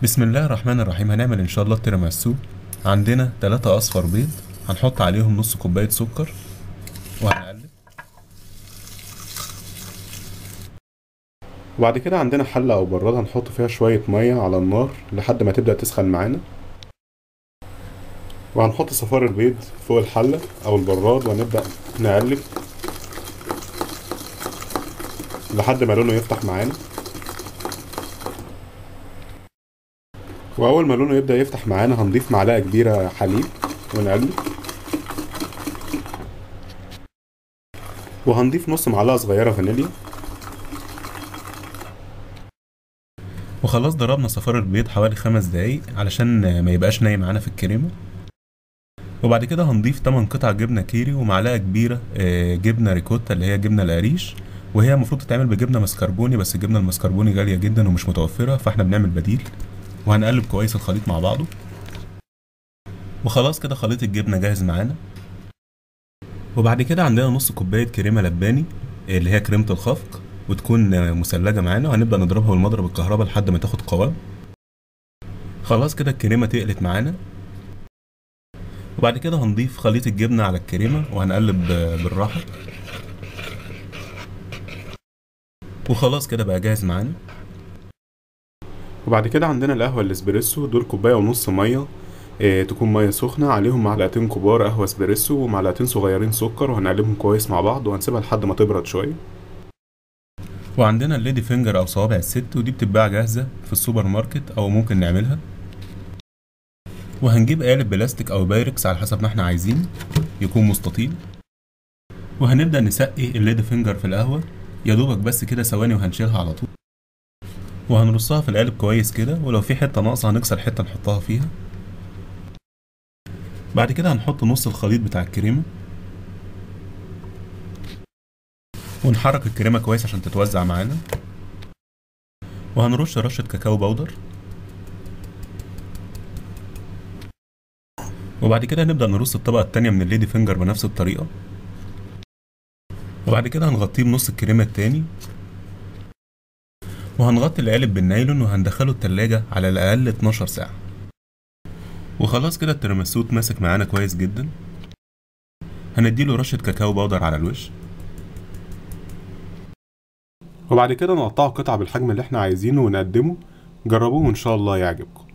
بسم الله الرحمن الرحيم هنعمل ان شاء الله التيراميسو عندنا تلاتة اصفر بيض هنحط عليهم نص كوباية سكر وهنقلب وبعد كده عندنا حلة أو براد هنحط فيها شوية مية على النار لحد ما تبدأ تسخن معانا وهنحط صفار البيض فوق الحلة أو البراد وهنبدأ نقلب لحد ما لونه يفتح معانا وأول ما لونه يبدأ يفتح معانا هنضيف معلقة كبيرة حليب ونقلب وهنضيف نص معلقة صغيرة فانيليا وخلاص ضربنا صفار البيض حوالي خمس دقايق علشان ما يبقاش نايم معانا في الكريمة وبعد كده هنضيف 8 قطع جبنة كيري ومعلقة كبيرة آه، جبنة ريكوتا اللي هي جبنة القريش وهي المفروض تتعمل بجبنة مسكربوني بس الجبنة المسكربوني غالية جدا ومش متوفرة فاحنا بنعمل بديل وهنقلب كويس الخليط مع بعضه وخلاص كده خليط الجبنة جاهز معانا وبعد كده عندنا نص كوباية كريمة لباني اللي هي كريمة الخفق وتكون آه، مثلجة معانا وهنبدأ نضربها بالمضرب الكهرباء لحد ما تاخد قوام خلاص كده الكريمة تقلت معانا وبعد كده هنضيف خليط الجبنة على الكريمة وهنقلب آه، بالراحة وخلاص كده بقى جاهز معانا وبعد كده عندنا القهوة الاسبريسو دول كوباية ونص مية إيه تكون مية سخنة عليهم معلقتين كبار قهوة اسبريسو ومعلقتين صغيرين سكر وهنقلبهم كويس مع بعض وهنسيبها لحد ما تبرد شوية وعندنا الليدي فينجر او صوابع الست ودي بتتباع جاهزة في السوبر ماركت او ممكن نعملها وهنجيب قالب بلاستيك او بايركس على حسب ما احنا عايزين يكون مستطيل وهنبدأ نسقي الليدي فينجر في القهوة يا دوبك بس كده ثواني وهنشيلها على طول وهنرصها في القالب كويس كده ولو في حتة ناقصة هنكسر حتة نحطها فيها بعد كده هنحط نص الخليط بتاع الكريمة ونحرك الكريمة كويس عشان تتوزع معانا وهنرش رشة كاكاو باودر وبعد كده هنبدأ نرص الطبقة التانية من الليدي فينجر بنفس الطريقة وبعد كده هنغطيه بنص الكريمة التاني وهنغطي القالب بالنايلون وهندخله التلاجة على الأقل 12 ساعة وخلاص كده التيراميسو اتماسك معانا كويس جدا هنديله رشة كاكاو باودر على الوش وبعد كده نقطعه قطع بالحجم اللي احنا عايزينه ونقدمه جربوه وان شاء الله يعجبكم